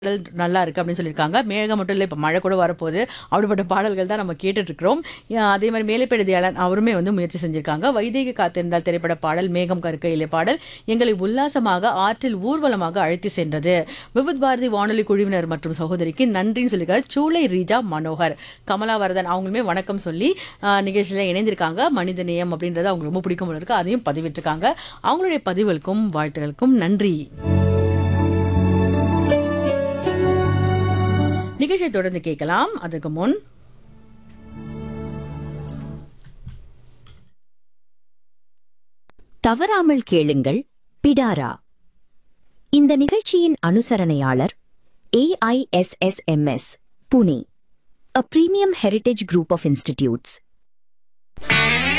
பாடல் நல்லா இருக்கு அப்படின்னு சொல்லியிருக்காங்க மேகம் மட்டும் இல்லை இப்போ மழை கூட வரப்போகுது அப்படிப்பட்ட பாடல்கள் தான் நம்ம கேட்டுட்டு இருக்கிறோம் அஹ் அதே மாதிரி மேலைப்பெடுதியாளன் அவருமே வந்து முயற்சி செஞ்சிருக்காங்க வைதேகி காத்திருந்தால் திரைப்பட பாடல் மேகம் கருக்கையிலே பாடல் எங்களை உல்லாசமாக ஆற்றில் ஊர்வலமாக அழைத்து சென்றது விவித் பாரதி வானொலி குழுவினர் மற்றும் சகோதரிக்கு நன்றின்னு சொல்லியிருக்காரு சூளை ரீஜா மனோகர் கமலாவரதன் அவங்களுமே வணக்கம் சொல்லி அஹ், நிகழ்ச்சியில இணைந்திருக்காங்க மனித நேயம் அப்படின்றது அவங்க ரொம்ப பிடிக்கும் போல இருக்கு அதையும் பதிவிட்டிருக்காங்க அவங்களுடைய பதிவுகளுக்கும் வாழ்த்துகளுக்கும் நன்றி நிகழ்ச்சியை தொடர்ந்து கேட்கலாம் அதற்கு முன் தவறாமல் கேளுங்கள் பிடாரா இந்த நிகழ்ச்சியின் அனுசரணையாளர் A I S S M S Pune a premium heritage group of institutes